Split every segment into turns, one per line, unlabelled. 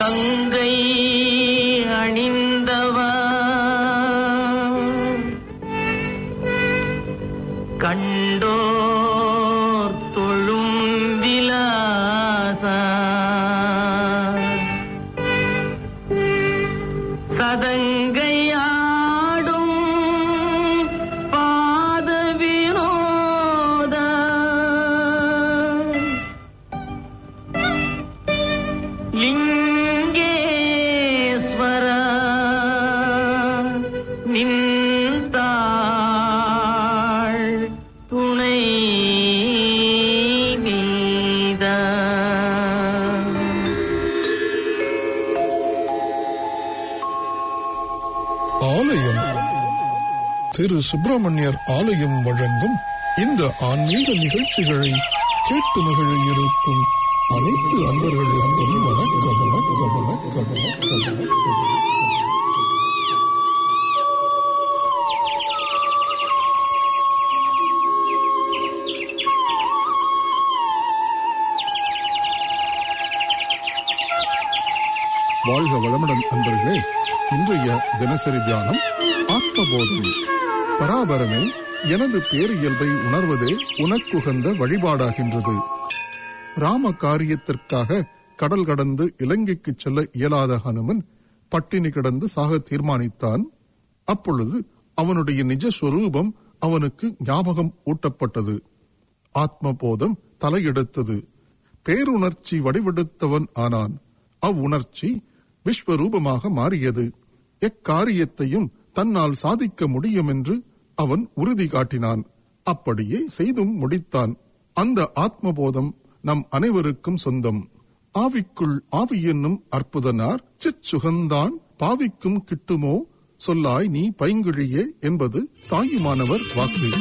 மங்கை அணிந்தவா கண்டோர் தொழும் விலாசா சதங்கையாடும் பாத வினோத லிங்கேஸ்வர நின்றாள் துணை நீதா
ஆலயம் திரு சுப்பிரமணியர் ஆலயம் வழங்கும் இந்த ஆன்மீக நிகழ்ச்சிகளை கேட்டு மகிழ இருக்கும் அனைத்து அன்பர்களுக்கும் வணக்கம் வணக்கம் வணக்கம் வணக்கம் வணக்கம் வாழ்க வளமுடன் அன்பர்களே இன்றைய தினசரி தியானம் ஆத்மபோதம் பராபரமே எனது பேரியல்பை உணர்வதே உனக்குகந்த வழிபாடாகின்றது ராம காரியத்திற்காக கடல் கடந்து இலங்கைக்கு செல்ல இயலாத ஹனுமன் பட்டினி கிடந்து சாக தீர்மானித்தான் அப்பொழுது அவனுடைய நிஜ ஸ்வரூபம் அவனுக்கு ஞாபகம் ஊட்டப்பட்டது ஆத்மபோதம் தலையெடுத்தது பேருணர்ச்சி வடிவெடுத்தவன் ஆனான் அவ்வுணர்ச்சி விஸ்வரூபமாக மாறியது எக்காரியத்தையும் தன்னால் சாதிக்க முடியும் என்று அவன் உறுதி காட்டினான் அப்படியே செய்தும் முடித்தான் அந்த ஆத்மபோதம் நம் அனைவருக்கும் சொந்தம் ஆவிக்குள் ஆவி என்னும் அற்புதனார் சிற் சுகந்தான் பாவிக்கும் கிட்டுமோ சொல்லாய் நீ பைங்கிழியே என்பது தாயுமானவர் வாக்கு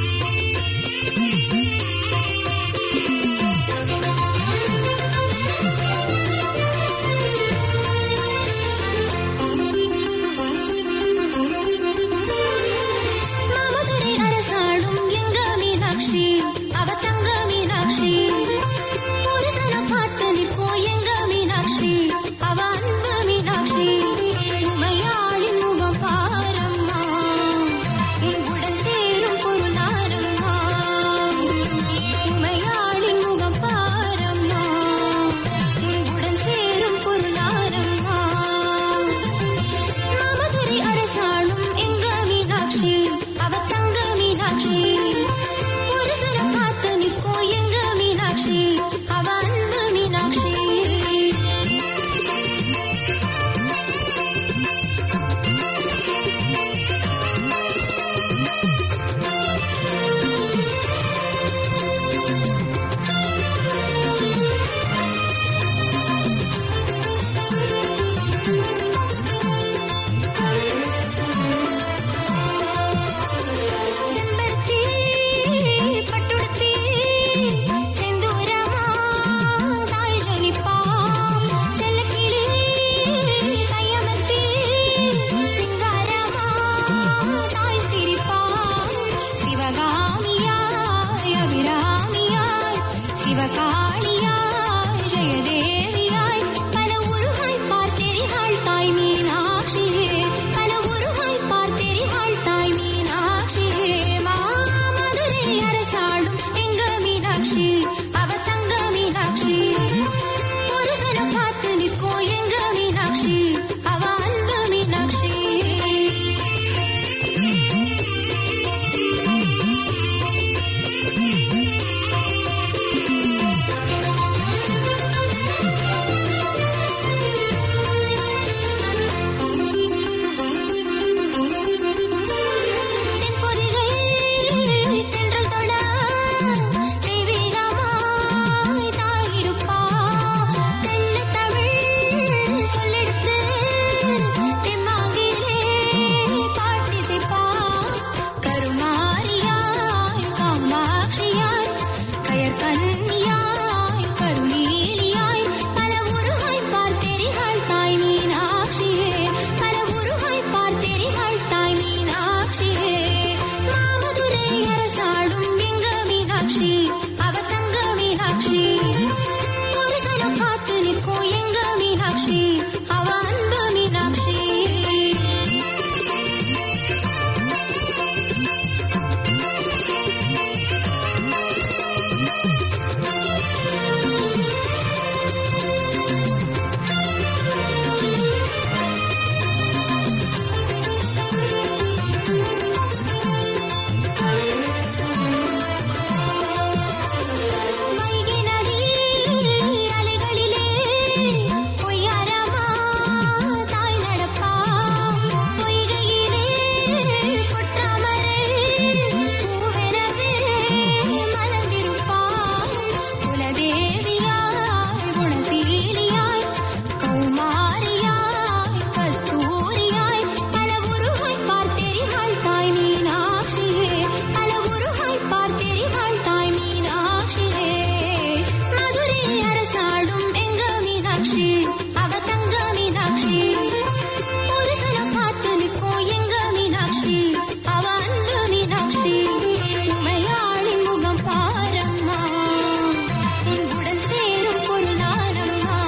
மாமதுரை அரசாளும் எங்க மீனாட்சி அவ தங்க மீனாட்சி புருஷனை பார்த்து நிற்போம் எங்க மீனாட்சி அவ அன்பு மீனாட்சி உமையாளின் முகம் பாரம்மா எங்குடன் சேரும் பொருளார அவ அன்பு மீனாட்சி வைகை நதி அலைகளிலே பொய்யாரமா தாய் நடப்பா பொய்கையிலே பொற்றாமரை பூவெனவே மலர்ந்திருப்பாள் குலதேவியாய் குணசீலியாய் கௌமாரியாய் கஸ்தூரியாய் பல உருவாய் பார்த்தெரிவாள் தாய் மீனாட்சியே பல உருவாய் பார்த்தெரிவாள் தாய் மீனாட்சியே மதுரை அரசாடும் எங்க மீனாட்சி அவ தங்க மீனாட்சி ஒரு சனம் பார்த்து நிற்கும் எங்க மீனாட்சி அவ அன்பு மீனாட்சி உமையாளின் முகம் பாரம்மா உன்னுடன் சேரும் பொருளானம்மா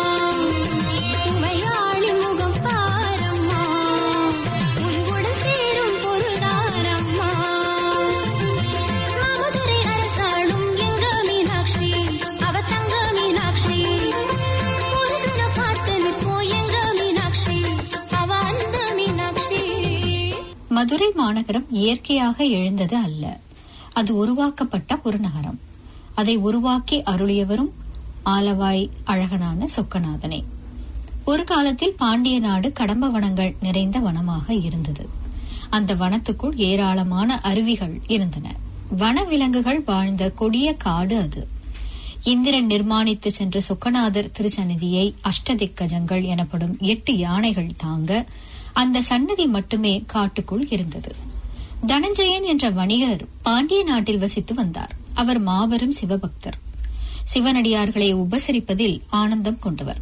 உமையாளின் முகம் பாரம்மா உன்னுடன் சேரும் பொருளானம்மா மாமதுரை அரசாளும் எங்க மீனாட்சி அவ தங்க மீனாட்சி ஒரு சனம் பார்த்து நிற்போம் எங்க மீனாட்சி அவ அன்பு மீனாட்சி
மதுரை மாநகரம் இயற்கையாக எழுந்தது அல்ல அது உருவாக்கப்பட்ட ஒரு நகரம் அதை உருவாக்கி அருளியவரும் ஆலவாய் அழகனான சொக்கநாதனே ஒரு காலத்தில் பாண்டிய நாடு கடம்ப வனங்கள் நிறைந்த வனமாக இருந்தது அந்த வனத்துக்குள் ஏராளமான அருவிகள் இருந்தன வனவிலங்குகள் வாழ்ந்த கொடிய காடு அது இந்திரன் நிர்மாணித்து சென்ற சொக்கநாதர் திருச்சந்நிதியை அஷ்டதிக்கஜங்கள் எனப்படும் எட்டு யானைகள் தாங்க அந்த சன்னதி மட்டுமே காட்டுக்குள் இருந்தது தனஞ்சயன் என்ற வணிகர் பாண்டிய நாட்டில் வசித்து வந்தார் அவர் மாபெரும் சிவபக்தர் சிவனடியார்களை உபசரிப்பதில் ஆனந்தம் கொண்டவர்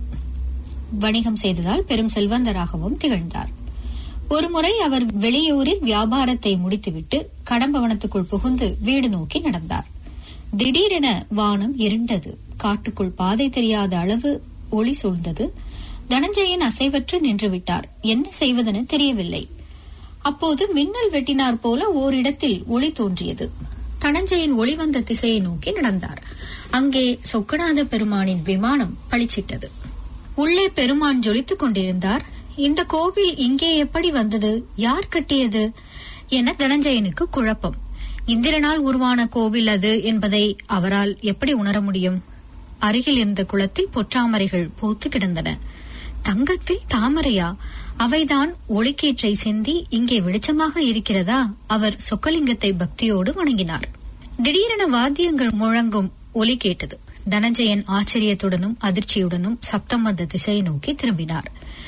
வணிகம் செய்ததால் பெரும் செல்வந்தராகவும் திகழ்ந்தார் ஒருமுறை அவர் வெளியூரில் வியாபாரத்தை முடித்துவிட்டு கடம்பவனத்துக்குள் புகுந்து வீடு நோக்கி நடந்தார் திடீரென வானம் இருண்டது காட்டுக்குள் பாதை தெரியாத அளவு ஒளி சூழ்ந்தது தனஞ்சயன் அசைவற்று நின்று விட்டார் என்ன செய்வதென தெரியவில்லை அப்போது மின்னல் வெட்டினார் போல ஓரிடத்தில் ஒளி தோன்றியது தனஞ்சயன் ஒளி வந்த திசையை நோக்கி நடந்தார் அங்கே சொக்கநாத பெருமானின் விமானம் பளிச்சிட்டது உள்ளே பெருமான் ஜொலித்துக் கொண்டிருந்தார் இந்த கோவில் இங்கே எப்படி வந்தது யார் கட்டியது என தனஞ்சயனுக்கு குழப்பம் இந்திரனால் உருவான கோவில் அது என்பதை அவரால் எப்படி உணர முடியும் அருகில் இருந்த குளத்தில் பொற்றாமரைகள் பூத்து கிடந்தன தங்கத்தில் தாமரையா அவைதான் ஒளிக்கீற்றை சிந்தி இங்கே வெளிச்சமாக இருக்கிறதா அவர் சொக்கலிங்கத்தை பக்தியோடு வணங்கினார் திடீரென வாத்தியங்கள் முழங்கும் ஒலி கேட்டது தனஞ்சயன் ஆச்சரியத்துடனும் அதிர்ச்சியுடனும் சப்தம் வந்த திசையை நோக்கி திரும்பினார்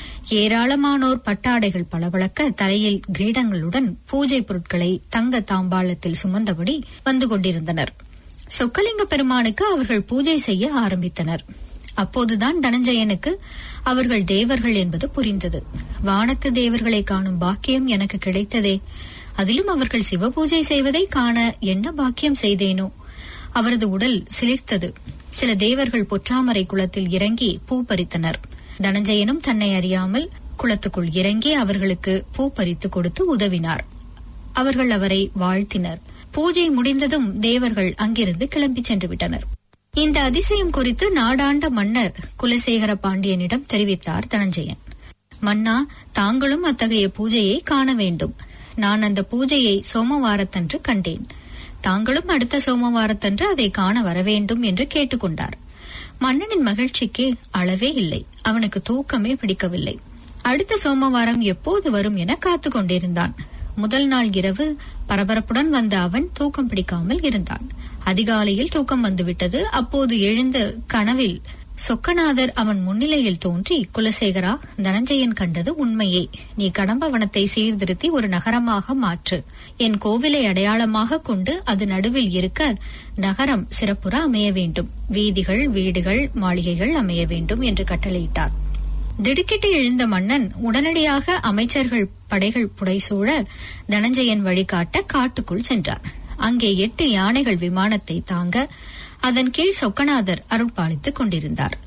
ஏராளமானோர் பட்டாடைகள் பளபளக்க தலையில் கிரீடங்களுடன் பூஜை பொருட்களை தங்க தாம்பாளத்தில் சுமந்தபடி வந்து கொண்டிருந்தனர் சொக்கலிங்க பெருமானுக்கு அவர்கள் பூஜை செய்ய ஆரம்பித்தனர் அப்போதுதான் தனஞ்சயனுக்கு அவர்கள் தேவர்கள் என்பது புரிந்தது வானத்து தேவர்களை காணும் பாக்கியம் எனக்கு கிடைத்ததே அதிலும் அவர்கள் சிவபூஜை செய்வதை காண என்ன பாக்கியம் செய்தேனோ அவரது உடல் சிலிர்த்தது சில தேவர்கள் பொற்றாமரை குளத்தில் இறங்கி பூ பறித்தனர் தனஞ்சயனும் தன்னை அறியாமல் குளத்துக்குள் இறங்கி அவர்களுக்கு பூ பறித்து கொடுத்து உதவினார் அவர்கள் அவரை வாழ்த்தினர் பூஜை முடிந்ததும் தேவர்கள் அங்கிருந்து கிளம்பிச் சென்று விட்டனர் இந்த அதிசயம் குறித்து நாடாண்ட மன்னர் குலசேகர பாண்டியனிடம் தெரிவித்தார் தனஞ்சயன் மன்னா தாங்களும் அத்தகைய பூஜையை காண வேண்டும் நான் அந்த பூஜையை சோமவாரத்தன்று கண்டேன் தாங்களும் அடுத்த சோமவாரத்தன்று அதை காண வரவேண்டும் என்று கேட்டுக்கொண்டார் மன்னனின் மகிழ்ச்சிக்கு அளவே இல்லை அவனுக்கு தூக்கமே பிடிக்கவில்லை அடுத்த சோமவாரம் எப்போது வரும் என காத்து கொண்டிருந்தான் முதல் நாள் இரவு பரபரப்புடன் வந்த அவன் தூக்கம் பிடிக்காமல் இருந்தான் அதிகாலையில் தூக்கம் வந்துவிட்டது அப்போது எழுந்த கனவில் சொக்கநாதர் அவன் முன்னிலையில் தோன்றி குலசேகரா தனஞ்சயன் கண்டது உண்மையே நீ கடம்பவனத்தை சீர்திருத்தி ஒரு நகரமாக மாற்று என் கோவிலை அடையாளமாக கொண்டு அது நடுவில் இருக்க நகரம் சிறப்புற அமைய வேண்டும் வீதிகள் வீடுகள் மாளிகைகள் அமைய வேண்டும் என்று கட்டளையிட்டார் திடுக்கிட்டு எழுந்த மன்னன் உடனடியாக அமைச்சர்கள் படைகள் புடைசூழ தனஞ்சயன் வழிகாட்ட காட்டுக்குள் சென்றார் அங்கே எட்டு யானைகள் விமானத்தை தாங்க அதன் கீழ் சொக்கநாதர் அருள்பாலித்துக் கொண்டிருந்தார்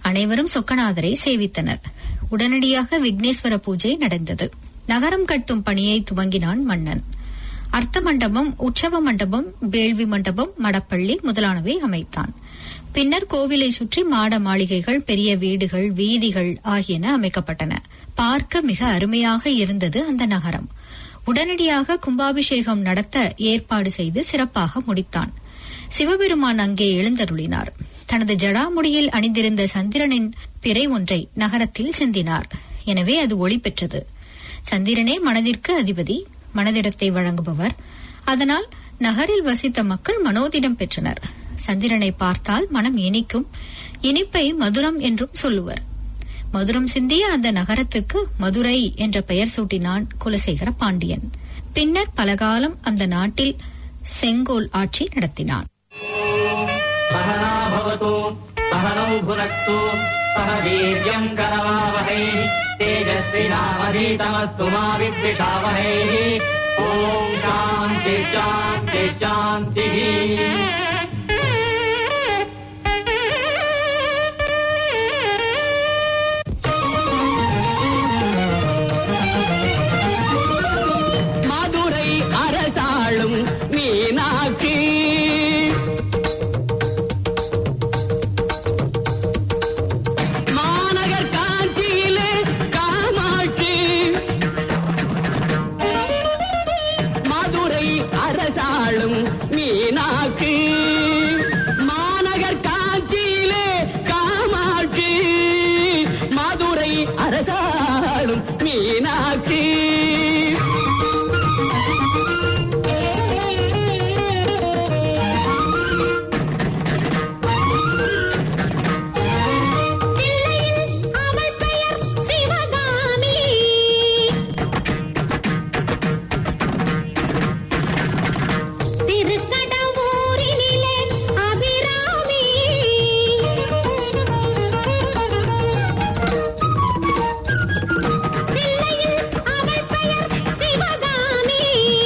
அனைவரும் சொக்கநாதரை சேவித்தனர் உடனடியாக விக்னேஸ்வர பூஜை நடந்தது நகரம் கட்டும் பணியை துவங்கினான் மன்னன் அர்த்த மண்டபம் உற்சவ மண்டபம் வேள்வி மண்டபம் மடப்பள்ளி முதலானவை அமைத்தான் பின்னர் கோவிலை சுற்றி மாட மாளிகைகள் பெரிய வீடுகள் வீதிகள் ஆகியன அமைக்கப்பட்டன பார்க்க மிக அருமையாக இருந்தது அந்த நகரம் உடனடியாக கும்பாபிஷேகம் நடத்த ஏற்பாடு செய்து சிறப்பாக முடித்தான் சிவபெருமான் அங்கே எழுந்தருளினார் தனது ஜடாமுடியில் அணிந்திருந்த சந்திரனின் பிறை ஒன்றை நகரத்தில் சிந்தினார் எனவே அது ஒளி பெற்றது சந்திரனே மனதிற்கு அதிபதி மனதிடத்தை வழங்குபவர் அதனால் நகரில் வசித்த மக்கள் மனோதிடம் பெற்றனர் சந்திரனை பார்த்தால் மனம் இனிக்கும் இனிப்பை மதுரம் என்றும் சொல்லுவர் மதுரம் சிந்திய அந்த நகரத்துக்கு மதுரை என்ற பெயர் சூட்டினான் குலசேகர பாண்டியன் பின்னர் பலகாலம் அந்த நாட்டில் செங்கோல் ஆட்சி நடத்தினான்
सहना भवतु सहनौ भुनक्तु सह वीर्यम् करवावहै तेजस्विनामधीतमस्तु मा विद्विषावहैः ॐ शान्ति शान्ति शान्तिः
மதுரை அரசாளும் மீனாட்சி மாநகர் காஞ்சியிலே காமாட்சி மதுரை அரசாளும் மீனாட்சி மாநகர் காஞ்சியிலே காமாட்சி மதுரை அரசாளும் மீனாட்சி
அவள் பெயர் சிவகாமி திருக்கடவூரினிலே அபிராமி தில்லையில் அவள் பெயர் சிவகாமி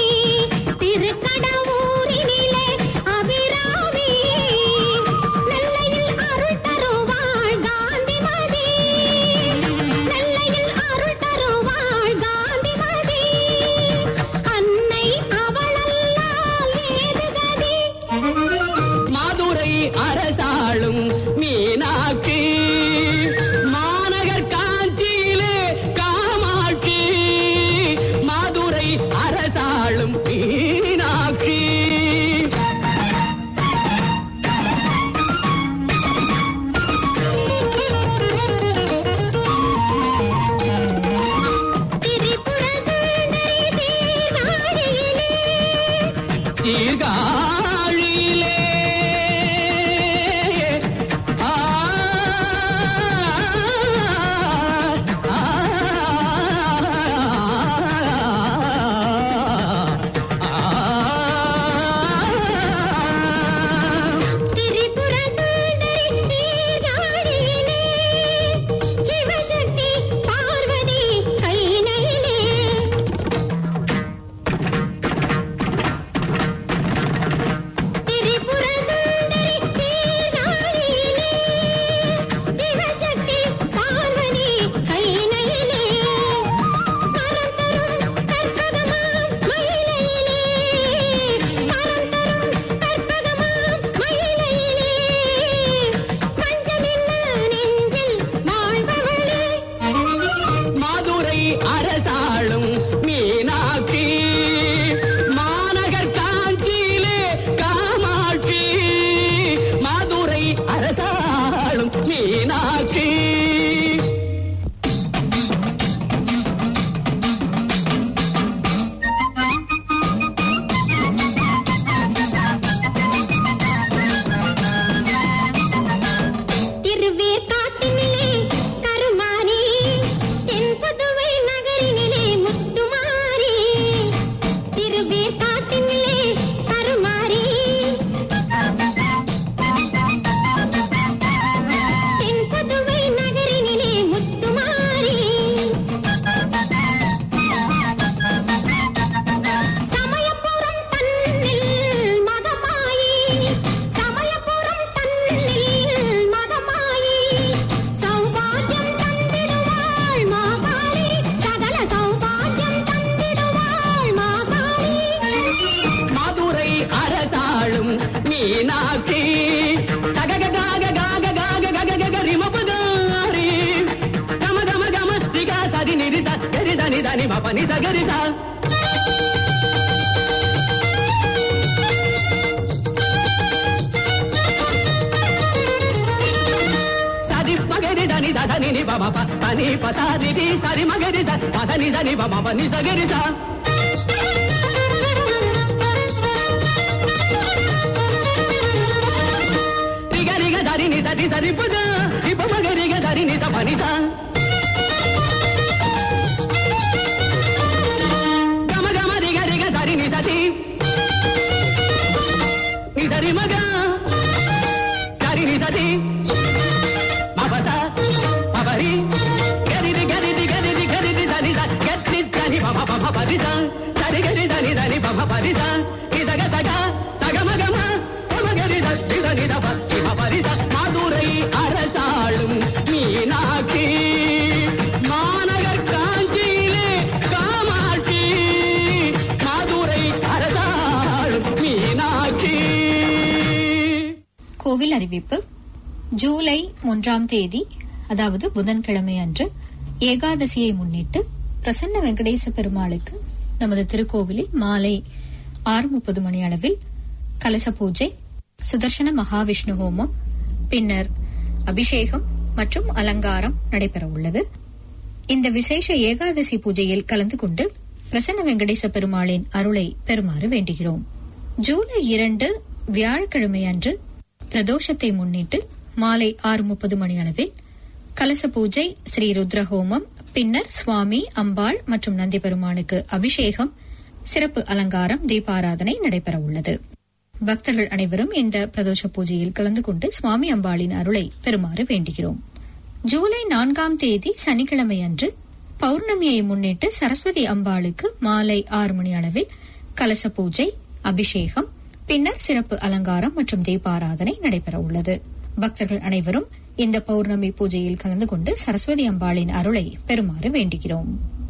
திருக்கடவூரினிலே அபிராமி நெல்லையில் அருள் தருவாள் காந்திமதி நெல்லையில் அருள் தருவாள் காந்திமதி அன்னை அவளல்லால் ஏது கதி
மதுரை அரசாளும் மீனாட்சி மாநகர் காஞ்சியிலே காமாட்சி மதுரை அரசாளும் மீனாட்சி
திரிபுர சுந்தரி சீர்காழியிலே
சீர்காழியிலே ஆ, ஆ, ஆ.
திரிபுர சுந்தரி சீர்காழியிலே சிவசக்தி பார்வதி கைலையிலே திரிபுர சுந்தரி சீர்காழியிலே சிவசக்தி பார்வதி கைலையிலே மரம் தரும் கற்பகமாம் மயிலையிலே மரம் தரும் கற்பகமாம் மயிலையிலே பஞ்சமில்ல நெஞ்சில் வாழ்பவளே
மதுரை அரசாளும் மீனாட்சி மாநகர் காஞ்சியிலே காமாட்சி மதுரை அரசாளும் மீனாட்சி
திருவேற்காட்டினிலே கருமானி தென் புதுவை நகரினிலே
దని పప ని సగరి సా సరి మగరి దని దదని ని పప ప తని పసారి ని సరి మగరి స పదని దని పప ప ని సగరి సా రిగ రిగ దరి ని సరి సరి పుగ ఇప మగ రిగ దరి ని స పని సా గమ గమ రిగ రిగ సరి ని సతి ని సరి మగ సరి ని సతి మపస మపరి గరిది గరిది గరిది గరిది దని ద గట్టి దని పమ పమ పరిద సరి గరి దని దని పమ పరిద ఇదగ సగ సగ మగమ పమ గరి ది దని ద పత్తి పరిద மதுரை அரசாளும் மீனாட்சி மாநகர் காஞ்சியிலே காமாட்சி மதுரை அரசாளும் மீனாட்சி
கோவில் அறிவிப்பு ஜூலை ஒன்றாம் தேதி அதாவது புதன்கிழமை அன்று ஏகாதசியை முன்னிட்டு பிரசன்ன வெங்கடேச பெருமாளுக்கு நமது திருக்கோவிலில் மாலை ஆறு முப்பது மணி அளவில் கலச பூஜை சுதர்சன மகாவிஷ்ணு ஹோமம் பின்னர் அபிஷேகம் மற்றும் அலங்காரம் நடைபெற உள்ளது இந்த விசேஷ ஏகாதசி பூஜையில் கலந்து கொண்டு பிரசன்ன வெங்கடேச பெருமாளின் அருளை பெறுமாறு வேண்டுகிறோம் ஜூலை இரண்டு வியாழக்கிழமை அன்று பிரதோஷத்தை முன்னிட்டு மாலை ஆறு முப்பது மணி அளவில் கலச பூஜை ஸ்ரீ ருத்ரஹோமம் பின்னர் சுவாமி அம்பாள் மற்றும் நந்தி பெருமானுக்கு அபிஷேகம் சிறப்பு அலங்காரம் தீபாராதனை நடைபெற உள்ளது பக்தர்கள் அனைவரும் இந்த பிரதோஷ பூஜையில் கலந்து கொண்டு சுவாமி அம்பாளின் அருளை பெறுமாறு வேண்டுகிறோம் ஜூலை நான்காம் தேதி சனிக்கிழமை அன்று பௌர்ணமியை முன்னிட்டு சரஸ்வதி அம்பாளுக்கு மாலை ஆறு மணி அளவில் கலச பூஜை அபிஷேகம் பின்னர் சிறப்பு அலங்காரம் மற்றும் தீபாராதனை நடைபெற உள்ளது பக்தர்கள் அனைவரும் இந்த பௌர்ணமி பூஜையில் கலந்து கொண்டு சரஸ்வதி அம்பாளின் அருளை பெறுமாறு வேண்டுகிறோம்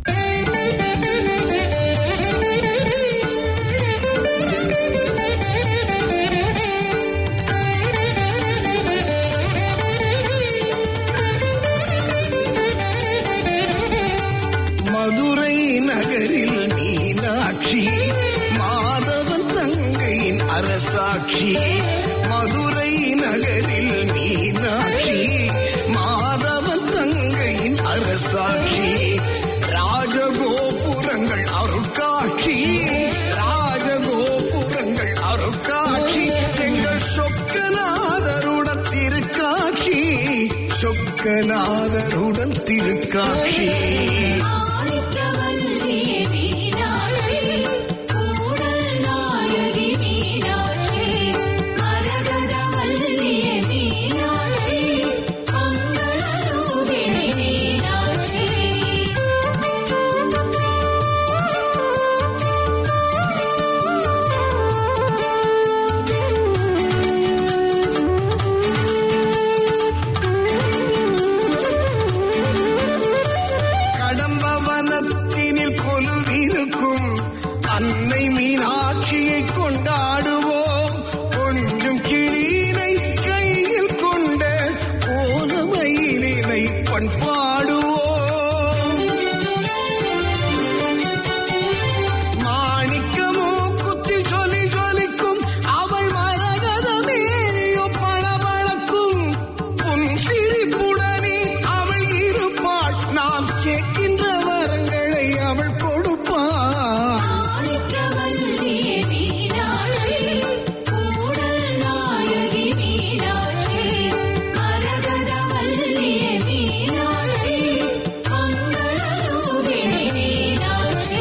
மதுரை நகரில் மீனாட்சி மாதவன் தங்கையின் அரசாட்சி மதுரை நகரில் மீனாட்சி மாதவன் தங்கையின் அரசாட்சி ராஜகோபுரங்கள் அருட்காட்சி ராஜகோபுரங்கள் அருட்காட்சி எங்கள் சொக்கநாதருடன் திருக்காட்சி சொக்கநாதருடன் திருக்காட்சி
மாணிக்கவல்லியே மீனாட்சி கூடல் நாயகி மீனாட்சி மரகதவல்லியே மீனாட்சி மங்களரூபிணி மீனாட்சி
கடம்பவனத்தினில் கொலுவிருக்கும் அன்னை மீனாட்சியை கொண்டாடுவோம் கொஞ்சம் கிளீனை கையில் கொண்ட கோலமயிலினை பண்பாடுவோம் மாணிக்கமோ குத்தி ஜொலி ஜொலிக்கும் அவள் மரகதமேறியோ பளபளக்கும் உன் சிரிப்புடனே அவள் இருப்பாள் நாம் கேட்கின்ற வரங்களை அவள் கொடுப்பாள்
மாணிக்கவல்லியே மீனாட்சி கூடல் நாயகி மீனாட்சி மரகதவல்லியே மீனாட்சி மங்களரூபிணி மீனாட்சி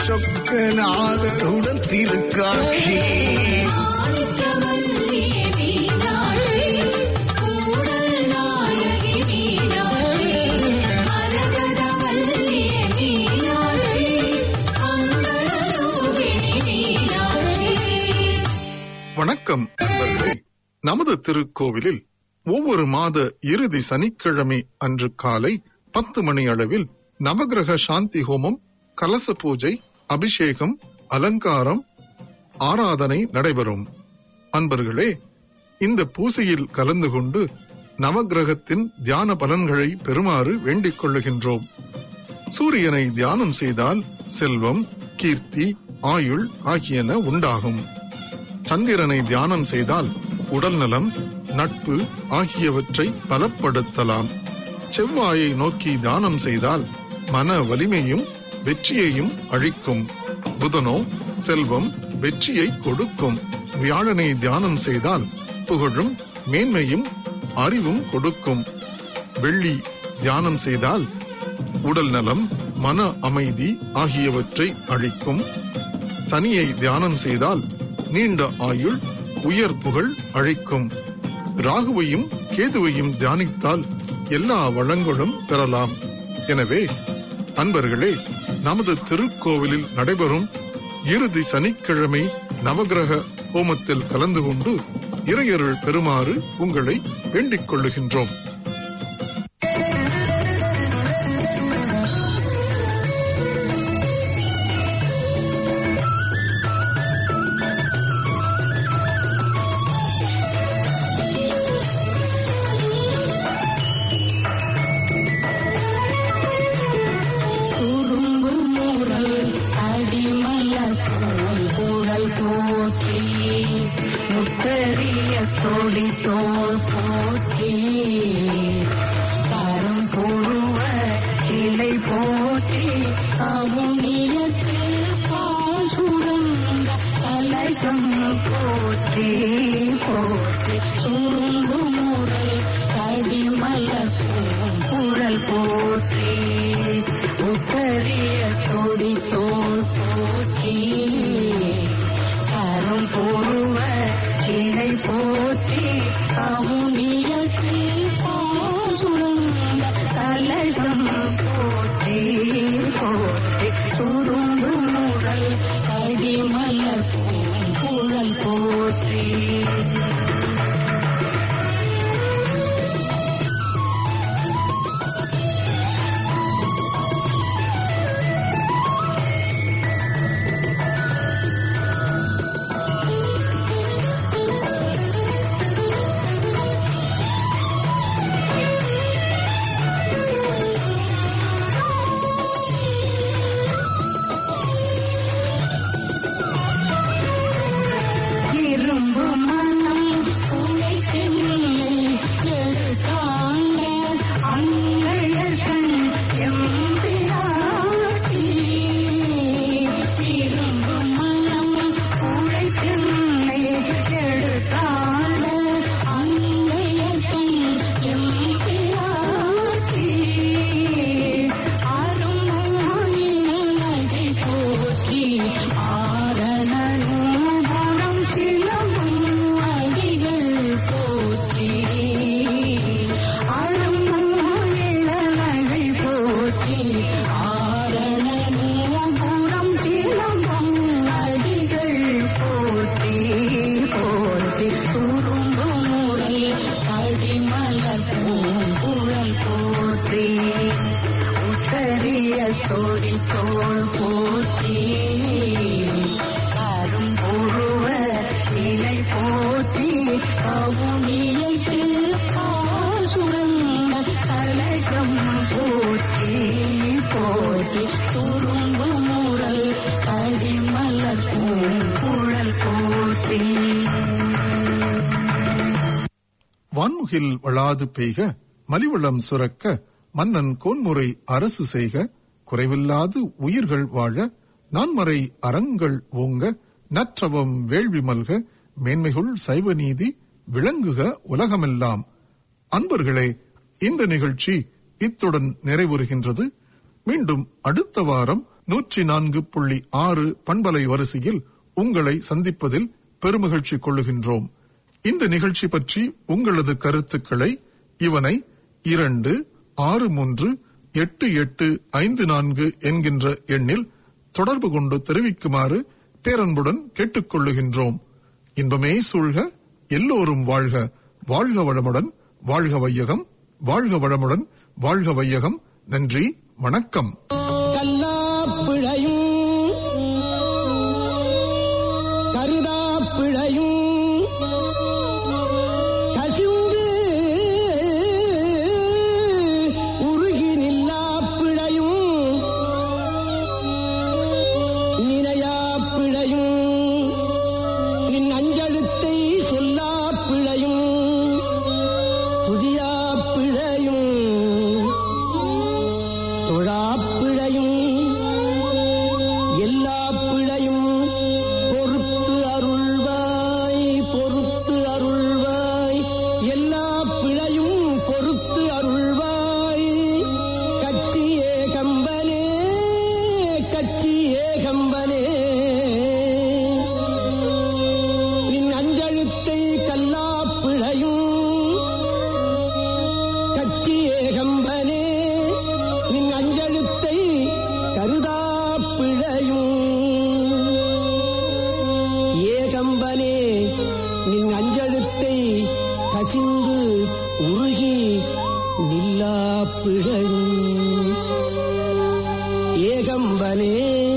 சொக்கநாதருடன் திருக்காட்சி
மாணிக்கவல்லியே மீனாட்சி கூடல் நாயகி மீனாட்சி மரகதவல்லியே மீனாட்சி மங்களரூபிணி மீனாட்சி
வணக்கம் நண்பர்களே நமது திருக்கோவிலில் ஒவ்வொரு மாத இறுதி சனிக்கிழமை அன்று காலை பத்து மணி அளவில் நவகிரக சாந்தி ஹோமம் கலச பூஜை அபிஷேகம் அலங்காரம் ஆராதனை நடைபெறும் அன்பர்களே இந்த பூசையில் கலந்து கொண்டு நவகிரகத்தின் தியான பலன்களை பெறுமாறு வேண்டிக் கொள்ளுகின்றோம் சூரியனை தியானம் செய்தால் செல்வம் கீர்த்தி ஆயுள் ஆகியன உண்டாகும் சந்திரனை தியானம் செய்தால் உடல் நலம் நட்பு ஆகியவற்றை பலப்படுத்தலாம் செவ்வாயை நோக்கி தியானம் செய்தால் மன வலிமையும் வெற்றியையும் அழிக்கும் புதனோ செல்வம் வெற்றியை கொடுக்கும் வியாழனை தியானம் செய்தால் புகழும் மேன்மையும் அறிவும் கொடுக்கும் வெள்ளி தியானம் செய்தால் உடல் நலம் மன அமைதி ஆகியவற்றை அளிக்கும் சனியை தியானம் செய்தால் நீண்ட ஆயுள் உயர் புகழ் அழைக்கும் ராகுவையும் கேதுவையும் தியானித்தால் எல்லா வளங்களும் பெறலாம் எனவே அன்பர்களே நமது திருக்கோவிலில் நடைபெறும் இறுதி சனிக்கிழமை நவகிரக ஹோமத்தில் கலந்து கொண்டு இறையருள் பெறுமாறு உங்களை வேண்டிக் கொள்ளுகின்றோம்
குறும்பு முறை அடிமலர் குழல் போற்றி முத்தறிய கொடி தோல் போற்றி கரும் புழுவ கிளை போற்றி அவுனியத்து பாசுரங்க கலசம் போற்றி போற்றி சுருங்கு முறை அடிமலர் குழல் போற்றி உத்தரிய கொடி தோல் போற்றி கரும் பொருவ சிலை போற்றி கவுனியத்து பாசுரங்க கலசம் போற்றி போற்றி சுருங்கு முடல் கடிமலர் குழல் போற்றி இரும்பு மனம் உழைக்கவில்லை எடுத்தாங்க அங்கையர்கள் எம்பிராட்டி இரும்பு மனம் உழைக்கவில்லை எடுத்தாங்க அங்கையர்கள் எம்பிராட்டி அருமொழியை போற்றி ஆரணனும் சிலமும் அடிகள் போற்றி அருமொழியை போற்றி ஆரணனும் புறம் சிலமும் அடிகள் போற்றி போற்றி சுரும்பு முறை அடிமலர் பூங்குழல் போற்றி உத்தரிய தொடி தோல் போற்றி கரும் புழுவ இலை போற்றி கவுனியத்து பாசுரங்க கலசம் போற்றி போற்றி சுரும்பு முறை அடிமலர் பூங்குழல் போற்றி
வான்முகில் வளாது பெய்க மலிவளம் சுரக்க மன்னன் கோன்முறை அரசு செய்க குறைவில்லாது உயிர்கள் வாழ நான்மறை அறங்கள் ஓங்க நற்றவம் வேள்வி மல்க மேன்மைகுள் சைவ நீதி விளங்குக உலகமெல்லாம் அன்பர்களே இந்த நிகழ்ச்சி இத்துடன் நிறைவுறுகின்றது மீண்டும் அடுத்த வாரம் நூற்றி நான்கு புள்ளி ஆறு பண்பலை வரிசையில் உங்களை சந்திப்பதில் பெருமகிழ்ச்சி கொள்ளுகின்றோம் இந்த நிகழ்ச்சி பற்றி உங்களது கருத்துக்களை இவனை இரண்டு ஆறு மூன்று எட்டு எட்டு ஐந்து நான்கு என்கின்ற எண்ணில் தொடர்பு கொண்டு தெரிவிக்குமாறு பேரன்புடன் கேட்டுக்கொள்ளுகின்றோம் இன்பமே சூழ்க எல்லோரும் வாழ்க வாழ்க வளமுடன் வாழ்க வையகம் வாழ்க வளமுடன் வாழ்க வையகம் நன்றி வணக்கம்
கல்லாப்பிழையும் கருதாப்பிழையும் கசிந்து உருகி நில்லாப்பிழையும் நினையாப்பிழையும் நின் அஞ்செழுத்தை சொல்லாப்பிழையும் புதியாப்பிழையும் தொழாப்பிழையும் எல்லா பிழையும் பொறுத்து அருள்வாய் பொறுத்து அருள்வாய் எல்லா பிழையும் பொறுத்து அருள்வாய் கச்சி ஏகம்பனே கச்சி ஏகம்பனே நின் அஞ்செழுத்தை கல்லா பிழையும் கச்சி ஏகம்பனே நின் அஞ்செழுத்தை கருதா பிழையும் ஏகம்பனே நின் அஞ்செழுத்தை கசிந்து உருகி நில்லா பிழையும் ஏகம்பனே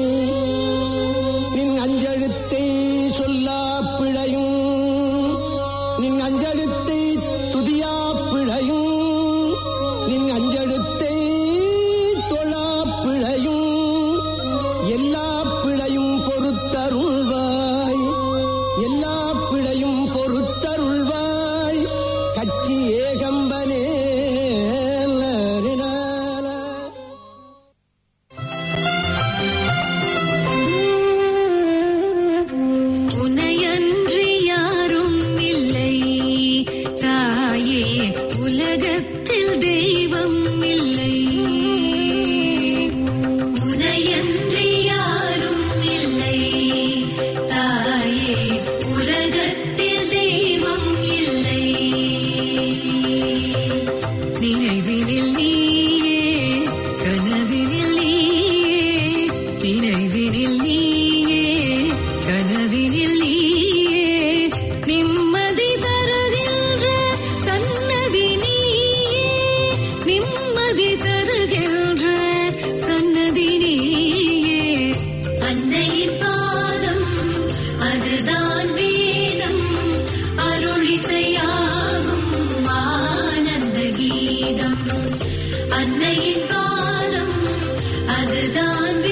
நின் அஞ்செழுத்தை சொல்லா பிழையும் நின் அஞ்செழுத்தை துதியா பிழையும் நின் அஞ்செழுத்தை தொழா பிழையும் எல்லா பிழையும் பொறுத்தருள்வாய் எல்லா பிழையும் பொறுத்தருள்வாய் கச்சி ஏகம்பனே லரிலால.
உனையன்றி யாரும் இல்லை தாயே உலகத்தில் தெய்வம் இல்லை உனையன்றி யாரும் இல்லை தாயே உலகத்தில் தெய்வம் இல்லை நினைவினில் நீயே கனவினில் நீயே நினைவினில் நீயே கனவினில் நீயே நிம்மதி தருகின்ற சன்னதி நீயே நிம்மதி தருகின்ற சன்னதி நீயே அன்னையின் பாதம் அதுதான் வேதம் அருளிசையாகும் ஆனந்த கீதம் அன்னையின் பாதம் அதுதான்